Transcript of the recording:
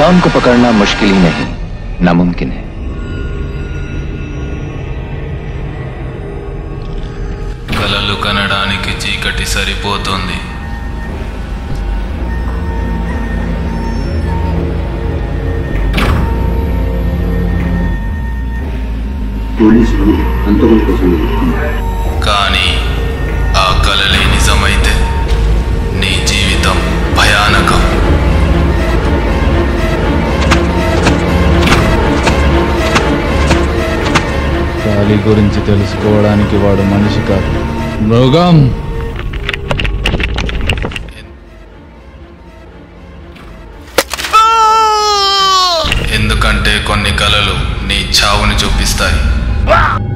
चांद को पकड़ना मुश्किल ही नहीं नामुमकिन है కలలు కనడానికి చీకటి సరిపోతుంది పోలీసులు హంతకుల కోసం వెతుకుతున్నారు కానీ ఆ కలలే నిజమైతే నీ జీవితం భయానకం గాలి గురించి తెలుసుకోవడానికి వాడు మనిషి కాదు మృగం ఎందుకంటే కొన్ని కలలు నీ చావుని చూపిస్తాయి